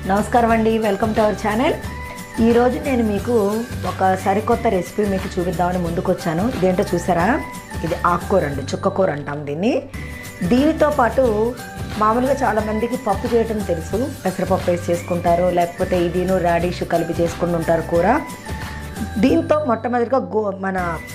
నమస్కారం అండి welcome to our channel ఈరోజు నేను మీకు ఒక సరికొత్త రెసిపీ మీకు చూపిద్దామని ముందుకు వచ్చాను ఇదేంటో చూసారా ఇది ఆకుకూర అండి చుక్కకూర అంటాం దీన్ని దీనితో పాటు మామూలుగా చాలామందికి పప్పు చేయటం తెలుసు పెసరపప్పు వేసి చేసుకుంటారు లేకపోతే ఇదిను రాడిష్ కలిపి చేసుకుని ఉంటారు కూర దీంతో మొట్టమొదటిగా గో మన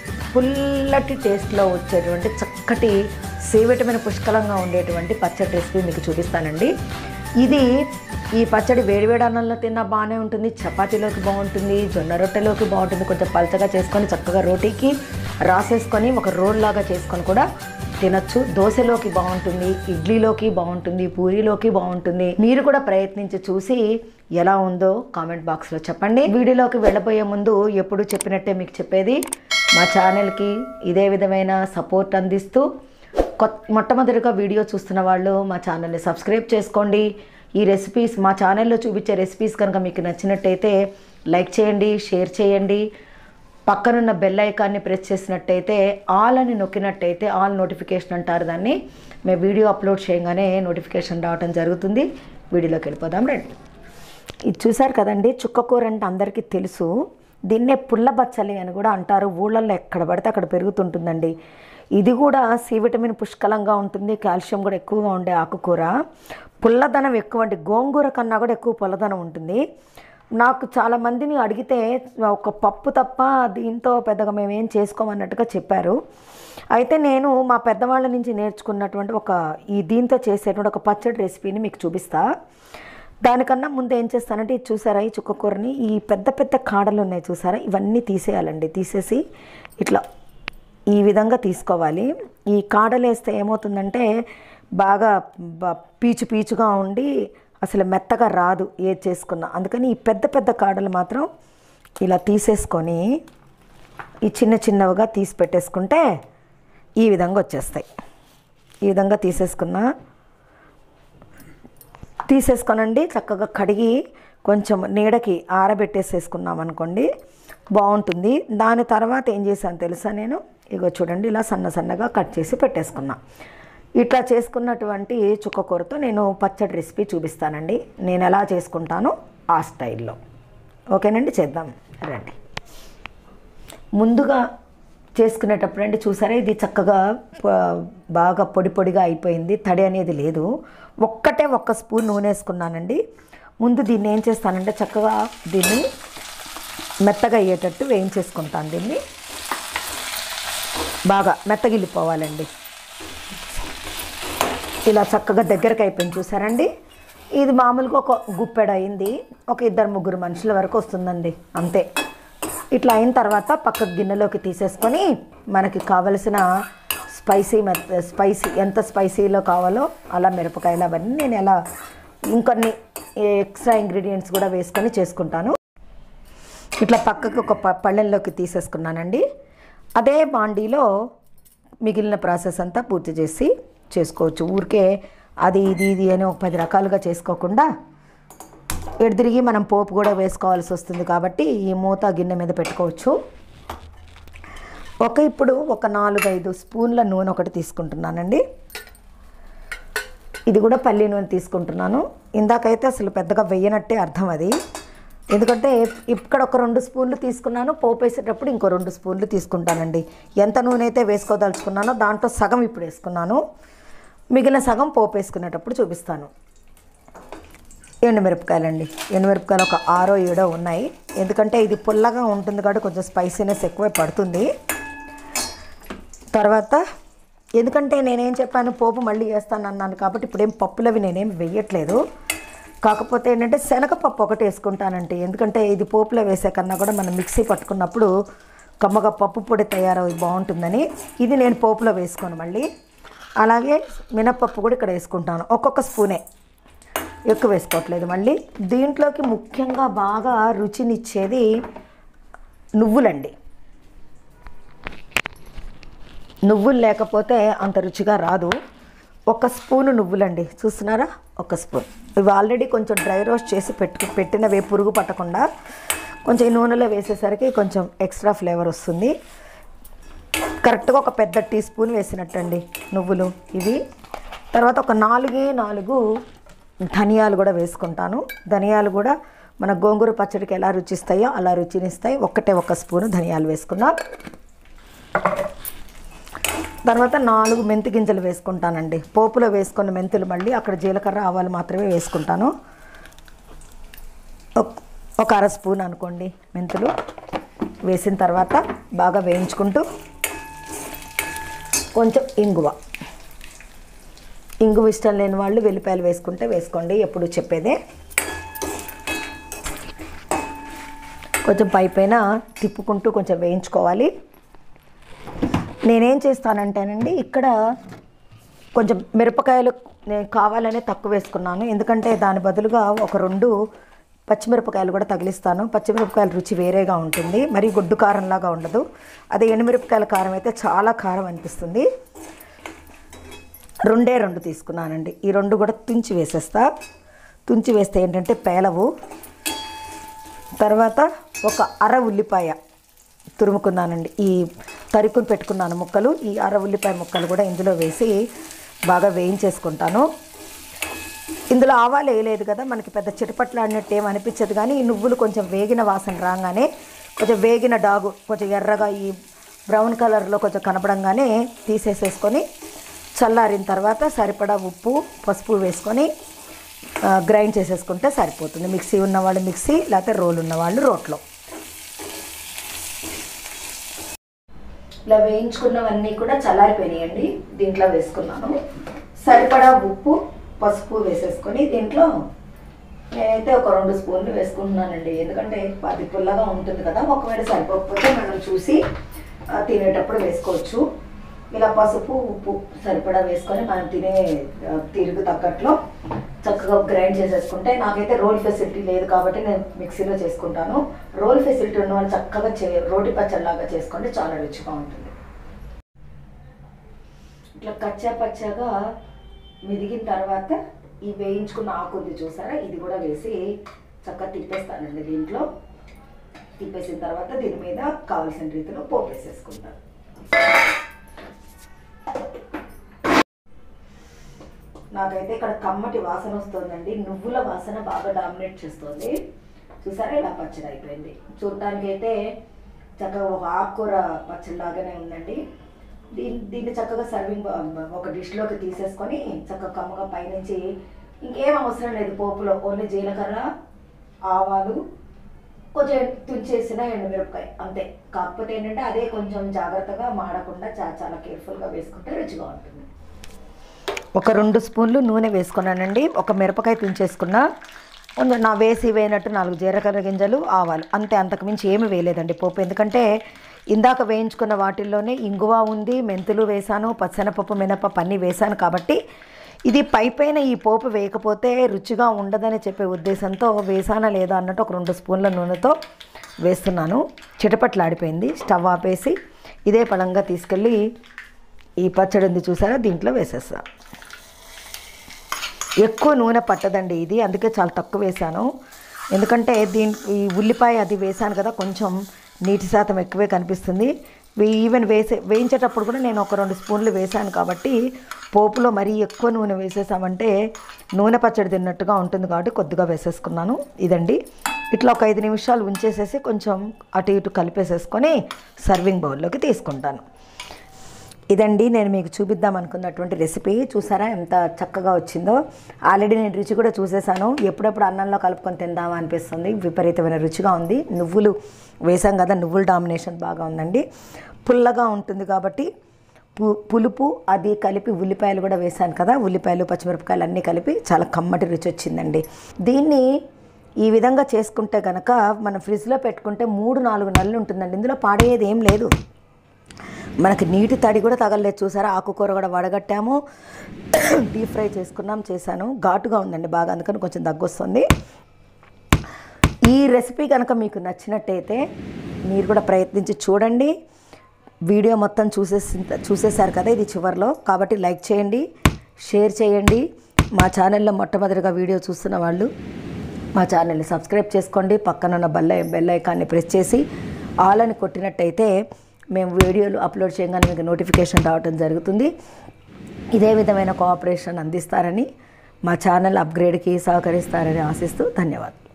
పుల్లటి టేస్ట్లో వచ్చేటువంటి చక్కటి సి విటమిన్ పుష్కలంగా ఉండేటువంటి పచ్చడి రెసిపీ మీకు చూపిస్తానండి ఇది ఈ పచ్చడి వేడివేడి అన్నంలో తిన్నా బాగానే ఉంటుంది చపాతీలోకి బాగుంటుంది జొన్న రొట్టెలోకి బాగుంటుంది కొంచెం పలచగా చేసుకొని చక్కగా రోటీకి రాసేసుకొని ఒక రోల్ లాగా చేసుకొని కూడా తినచ్చు దోశలోకి బాగుంటుంది ఇడ్లీలోకి బాగుంటుంది పూరీలోకి బాగుంటుంది మీరు కూడా ప్రయత్నించి చూసి ఎలా ఉందో కామెంట్ బాక్స్లో చెప్పండి వీడియోలోకి వెళ్ళబోయే ముందు ఎప్పుడు చెప్పినట్టే మీకు చెప్పేది మా ఛానల్కి ఇదే విధమైన సపోర్ట్ అందిస్తూ కొత్త మొట్టమొదటిగా వీడియో చూస్తున్న వాళ్ళు మా ఛానల్ని సబ్స్క్రైబ్ చేసుకోండి ఈ రెసిపీస్ మా ఛానల్లో చూపించే రెసిపీస్ కనుక మీకు నచ్చినట్టయితే లైక్ చేయండి షేర్ చేయండి పక్కనున్న బెల్ ఐకాన్ని ప్రెస్ చేసినట్టయితే ఆల్ అని నొక్కినట్టయితే ఆల్ నోటిఫికేషన్ అంటారు దాన్ని మేము వీడియో అప్లోడ్ చేయగానే నోటిఫికేషన్ రావడం జరుగుతుంది వీడియోలోకి వెళ్ళిపోదాం రండి ఇది చూసారు కదండి చుక్కకూర అంటే అందరికీ తెలుసు దీన్నే పుల్ల బచ్చలి అని కూడా అంటారు ఊళ్ళల్లో ఎక్కడ పడితే అక్కడ పెరుగుతుంటుందండి ఇది కూడా సి విటమిన్ పుష్కలంగా ఉంటుంది కాల్షియం కూడా ఎక్కువగా ఉండే ఆకుకూర పుల్లదనం ఎక్కువ అండి గోంగూర కన్నా కూడా ఎక్కువ పుల్లదనం ఉంటుంది నాకు చాలా మందిని అడిగితే ఒక పప్పు తప్ప దీంతో పెద్దగా మేము ఏం చేసుకోమన్నట్టుగా చెప్పారు అయితే నేను మా పెద్దవాళ్ళ నుంచి నేర్చుకున్నటువంటి ఒక ఈ దీంతో చేసేటువంటి ఒక పచ్చడి రెసిపీని మీకు చూపిస్తా దానికన్నా ముందు ఏం చేస్తానంటే ఇది చూసారా ఈ చుక్కకూరని ఈ పెద్ద పెద్ద కాడలు ఉన్నాయి చూసారా ఇవన్నీ తీసేయాలండి తీసేసి ఇట్లా ఈ విధంగా తీసుకోవాలి ఈ కాడలు వేస్తే ఏమవుతుందంటే బాగా బ- పీచు పీచుగా ఉండి అసలు మెత్తగా రాదు ఏది చేసుకున్నా అందుకని ఈ పెద్ద పెద్ద కాడలు మాత్రం ఇలా తీసేసుకొని ఈ చిన్న చిన్నవిగా తీసి పెట్టేసుకుంటే ఈ విధంగా వచ్చేస్తాయి ఈ విధంగా తీసేసుకున్నా తీసేసుకోనండి చక్కగా కడిగి కొంచెం నీడకి ఆరబెట్టేసేసుకున్నాం అనుకోండి బాగుంటుంది దాని తర్వాత ఏం చేశాను తెలుసా నేను ఇగో చూడండి ఇలా సన్న సన్నగా కట్ చేసి పెట్టేసుకున్నా ఇట్లా చేసుకున్నటువంటి చుక్కకూరతో నేను పచ్చడి రెసిపీ చూపిస్తానండి నేను ఎలా చేసుకుంటానో ఆ స్టైల్లో ఓకేనండి చేద్దాం రండి ముందుగా చేసుకునేటప్పుడు అంటే చూసారా ఇది చక్కగా ప- బాగా పొడి పొడిగా అయిపోయింది తడి అనేది లేదు ఒక్కటే ఒక్క స్పూన్ నూనె వేసుకున్నానండి ముందు దీన్ని ఏం చేస్తానంటే చక్కగా దీన్ని మెత్తగా అయ్యేటట్టు వేయించేసుకుంటాను దీన్ని బాగా మెత్తగిల్లిపోవాలండి ఇలా చక్కగా దగ్గరకు అయిపోయింది చూసారండి ఇది మామూలుగా ఒక గుప్పెడు అయింది ఒక ఇద్దరు ముగ్గురు మనుషుల వరకు వస్తుందండి అంతే ఇట్లా అయిన తర్వాత పక్కకు గిన్నెలోకి తీసేసుకొని మనకి కావలసిన స్పైసీ మెత్త స్పైసీ ఎంత స్పైసీలో కావాలో అలా మిరపకాయలు అవన్నీ నేను ఎలా ఇంకొన్ని ఎక్స్ట్రా ఇంగ్రీడియంట్స్ కూడా వేసుకొని చేసుకుంటాను ఇట్లా పక్కకు ఒక ప- పళ్ళెంలోకి తీసేసుకున్నానండి అదే బాండీలో మిగిలిన ప్రాసెస్ అంతా పూర్తి చేసి చేసుకోవచ్చు ఊరికే అది ఇది ఇది అని ఒక పది రకాలుగా చేసుకోకుండా ఎడిదిరిగి మనం పోపు కూడా వేసుకోవాల్సి వస్తుంది కాబట్టి ఈ మూత గిన్నె మీద పెట్టుకోవచ్చు ఒక ఇప్పుడు ఒక నాలుగైదు స్పూన్ల నూనె ఒకటి తీసుకుంటున్నానండి ఇది కూడా పల్లి నూనె తీసుకుంటున్నాను ఇందాకైతే అసలు పెద్దగా వెయ్యనట్టే అర్థం అది ఎందుకంటే ఇక్కడ ఒక రెండు స్పూన్లు తీసుకున్నాను పోపు వేసేటప్పుడు ఇంకో రెండు స్పూన్లు తీసుకుంటానండి ఎంత నూనె అయితే వేసుకోదలుచుకున్నానో దాంట్లో సగం ఇప్పుడు వేసుకున్నాను మిగిలిన సగం పోపు వేసుకునేటప్పుడు చూపిస్తాను ఎండుమిరపకాయలండి ఎండుమిరపకాయలు ఒక ఆరో ఏడో ఉన్నాయి ఎందుకంటే ఇది పుల్లగా ఉంటుంది కాబట్టి కొంచెం స్పైసీనెస్ ఎక్కువే పడుతుంది తర్వాత ఎందుకంటే నేనేం చెప్పాను పోపు మళ్ళీ వేస్తాను అన్నాను కాబట్టి ఇప్పుడేం పప్పులవి నేనేం వెయ్యట్లేదు కాకపోతే ఏంటంటే శనగపప్పు ఒకటి వేసుకుంటానంటే ఎందుకంటే ఇది పోపులో వేసే కన్నా కూడా మనం మిక్సీ పట్టుకున్నప్పుడు కమ్మగా పప్పు పొడి తయారవి బాగుంటుందని ఇది నేను పోపులో వేసుకోను మళ్ళీ అలాగే మినప్పప్పు కూడా ఇక్కడ వేసుకుంటాను ఒక్కొక్క స్పూనే ఎక్కువ వేసుకోవట్లేదు మళ్ళీ దీంట్లోకి ముఖ్యంగా బాగా రుచినిచ్చేది నువ్వులండి నువ్వులు లేకపోతే అంత రుచిగా రాదు ఒక స్పూను నువ్వులండి చూస్తున్నారా ఒక స్పూన్ ఇవి ఆల్రెడీ కొంచెం డ్రై రోస్ట్ చేసి పెట్టు పెట్టినవే పురుగు పట్టకుండా కొంచెం ఈ నూనెలో వేసేసరికి కొంచెం ఎక్స్ట్రా ఫ్లేవర్ వస్తుంది కరెక్ట్గా ఒక పెద్ద టీ స్పూన్ వేసినట్టండి నువ్వులు ఇవి తర్వాత ఒక నాలుగే నాలుగు ధనియాలు కూడా వేసుకుంటాను ధనియాలు కూడా మన గోంగూర పచ్చడికి ఎలా రుచిస్తాయో అలా రుచినిస్తాయి ఒక్కటే ఒక స్పూను ధనియాలు వేసుకున్నాం తర్వాత నాలుగు మెంతి గింజలు వేసుకుంటానండి పోపులో వేసుకున్న మెంతులు మళ్ళీ అక్కడ జీలకర్ర ఆవాలు మాత్రమే వేసుకుంటాను ఒక- ఒక అర స్పూన్ అనుకోండి మెంతులు వేసిన తర్వాత బాగా వేయించుకుంటూ కొంచెం ఇంగువ ఇంగువ ఇష్టం లేని వాళ్ళు వెల్లిపాయలు వేసుకుంటే వేసుకోండి ఎప్పుడు చెప్పేదే కొంచెం పై పైన తిప్పుకుంటూ కొంచెం వేయించుకోవాలి నేనేం చేస్తానంటేనండి ఇక్కడ కొంచెం మిరపకాయలు నేను కావాలనే తక్కువ వేసుకున్నాను ఎందుకంటే దాని బదులుగా ఒక రెండు పచ్చిమిరపకాయలు కూడా తగిలిస్తాను పచ్చిమిరపకాయల రుచి వేరేగా ఉంటుంది మరి గుడ్డు కారంలాగా ఉండదు అదే ఎండుమిరపకాయల కారం అయితే చాలా కారం అనిపిస్తుంది రెండే రెండు తీసుకున్నానండి ఈ రెండు కూడా తుంచి వేసేస్తా తుంచి వేస్తే ఏంటంటే పేలవు తర్వాత ఒక అర ఉల్లిపాయ తురుముకున్నానండి ఈ తరుకుని పెట్టుకున్నాను ముక్కలు ఈ అర ఉల్లిపాయ ముక్కలు కూడా ఇందులో వేసి బాగా వేయించేసుకుంటాను ఇందులో ఆవాలు వేయలేదు కదా మనకి పెద్ద చిటపట్లాడినట్టు ఏం అనిపించదు కానీ ఈ నువ్వులు కొంచెం వేగిన వాసన రాగానే కొంచెం వేగిన డాగు కొంచెం ఎర్రగా ఈ బ్రౌన్ కలర్లో కొంచెం కనపడంగానే తీసేసేసుకొని చల్లారిన తర్వాత సరిపడా ఉప్పు పసుపు వేసుకొని ఆ, గ్రైండ్ చేసేసుకుంటే సరిపోతుంది మిక్సీ ఉన్నవాళ్ళు మిక్సీ లేకపోతే రోల్ ఉన్నవాళ్ళు రోట్లో ఇలా వేయించుకున్నవన్నీ కూడా చల్లారిపోయినాయండి దీంట్లో వేసుకున్నాను సరిపడా ఉప్పు పసుపు వేసేసుకొని దీంట్లో నేనైతే ఒక రెండు స్పూన్లు వేసుకుంటున్నానండి ఎందుకంటే అది పుల్లగా ఉంటుంది కదా ఒకవేళ సరిపోకపోతే మనం చూసి ఆ, తినేటప్పుడు వేసుకోవచ్చు ఇలా పసుపు ఉప్పు సరిపడా వేసుకొని మనం తినే ఆ, తీరుకు తగ్గట్లో చక్కగా గ్రైండ్ చేసేసుకుంటే నాకైతే రోల్ ఫెసిలిటీ లేదు కాబట్టి నేను మిక్సీలో చేసుకుంటాను రోల్ ఫెసిలిటీ ఉన్న వాళ్ళు చక్కగా చే రోటి పచ్చడిలాగా చేసుకుంటే చాలా రుచిగా ఉంటుంది ఇట్లా కచ్చా పచ్చగా మెదిగిన తర్వాత ఈ వేయించుకున్న ఆకు ఉంది చూసారా ఇది కూడా వేసి చక్కగా తిప్పేస్తానండి దీంట్లో తిప్పేసిన తర్వాత దీని మీద కావలసిన రీతిలో పోపు వేసేసుకుంటాను నాకైతే ఇక్కడ కమ్మటి వాసన వస్తుందండి నువ్వుల వాసన బాగా డామినేట్ చేస్తుంది చూసారా ఇలా పచ్చడి అయిపోయింది చూడటానికి అయితే చక్కగా ఒక ఆకుకూర పచ్చడి లాగానే ఉందండి దీన్ని దీన్ని చక్కగా సర్వింగ్ బ- ఒక డిష్లోకి తీసేసుకొని చక్కగా కమ్మగా పైనుంచి ఇంకేం అవసరం లేదు పోపులో ఓన్లీ జీలకర్ర ఆవాలు కొంచెం తుంచేసిన ఎండుమిరపకాయ అంతే కాకపోతే ఏంటంటే అదే కొంచెం జాగ్రత్తగా మాడకుండా చాలా చాలా కేర్ఫుల్గా వేసుకుంటే రుచిగా ఉంటుంది ఒక రెండు స్పూన్లు నూనె వేసుకున్నానండి ఒక మిరపకాయ తుంచేసుకున్నా కొంచెం నా వేసి వేయనట్టు నాలుగు జీలకర్ర గింజలు ఆవాలు అంతే అంతకుమించి ఏమి వేయలేదండి పోపు ఎందుకంటే ఇందాక వేయించుకున్న వాటిల్లోనే ఇంగువ ఉంది మెంతులు వేశాను పచ్చనపప్పు మినపప్పు అన్నీ వేశాను కాబట్టి ఇది పై పైన ఈ పోపు వేయకపోతే రుచిగా ఉండదని చెప్పే ఉద్దేశంతో వేసానా లేదా అన్నట్టు ఒక రెండు స్పూన్ల నూనెతో వేస్తున్నాను చిటపట్లాడిపోయింది స్టవ్ ఆపేసి ఇదే పళంగా తీసుకెళ్ళి ఈ పచ్చడి ఉంది చూసారా దీంట్లో వేసేస్తా ఎక్కువ నూనె పట్టదండి ఇది అందుకే చాలా తక్కువ వేశాను ఎందుకంటే దీని ఈ ఉల్లిపాయ అది వేశాను కదా కొంచెం నీటి శాతం ఎక్కువే కనిపిస్తుంది వే- ఈవెన్ వేసే వేయించేటప్పుడు కూడా నేను ఒక రెండు స్పూన్లు వేశాను కాబట్టి పోపులో మరీ ఎక్కువ నూనె వేసేసామంటే నూనె పచ్చడి తిన్నట్టుగా ఉంటుంది కాబట్టి కొద్దిగా వేసేసుకున్నాను ఇదండి ఇట్లా ఒక ఐదు నిమిషాలు ఉంచేసేసి కొంచెం అటు ఇటు కలిపేసేసుకొని సర్వింగ్ బౌల్లోకి తీసుకుంటాను ఇదండి నేను మీకు చూపిద్దాం అనుకున్నటువంటి రెసిపీ చూసారా ఎంత చక్కగా వచ్చిందో ఆల్రెడీ నేను రుచి కూడా చూసేసాను ఎప్పుడెప్పుడు అన్నంలో కలుపుకొని తిందామా అనిపిస్తుంది విపరీతమైన రుచిగా ఉంది నువ్వులు వేసాం కదా నువ్వుల డామినేషన్ బాగా ఉందండి పుల్లగా ఉంటుంది కాబట్టి పు పులుపు అది కలిపి ఉల్లిపాయలు కూడా వేసాను కదా ఉల్లిపాయలు పచ్చిమిరపకాయలు అన్నీ కలిపి చాలా కమ్మటి రుచి వచ్చిందండి దీన్ని ఈ విధంగా చేసుకుంటే కనుక మనం ఫ్రిడ్జ్లో పెట్టుకుంటే మూడు నాలుగు నెలలు ఉంటుందండి ఇందులో పాడేది ఏం లేదు మనకి నీటి తడి కూడా తగలలేదు చూసారా ఆకుకూర కూడా వడగట్టాము డీప్ ఫ్రై చేసుకున్నాం చేశాను ఘాటుగా ఉందండి బాగా అందుకని కొంచెం దగ్గొస్తుంది ఈ రెసిపీ కనుక మీకు నచ్చినట్టయితే మీరు కూడా ప్రయత్నించి చూడండి వీడియో మొత్తం చూసేసి చూసేశారు కదా ఇది చివరిలో కాబట్టి లైక్ చేయండి షేర్ చేయండి మా ఛానల్లో మొట్టమొదటిగా వీడియో చూస్తున్న వాళ్ళు మా ఛానల్ని సబ్స్క్రైబ్ చేసుకోండి పక్కన ఉన్న బెల్ బెల్ ఐకాన్ని ప్రెస్ చేసి ఆల్ అని కొట్టినట్టయితే మేము వీడియోలు అప్లోడ్ చేయగానే మీకు నోటిఫికేషన్ రావడం జరుగుతుంది ఇదే విధమైన కోఆపరేషన్ అందిస్తారని మా ఛానల్ అప్గ్రేడ్కి సహకరిస్తారని ఆశిస్తూ ధన్యవాదాలు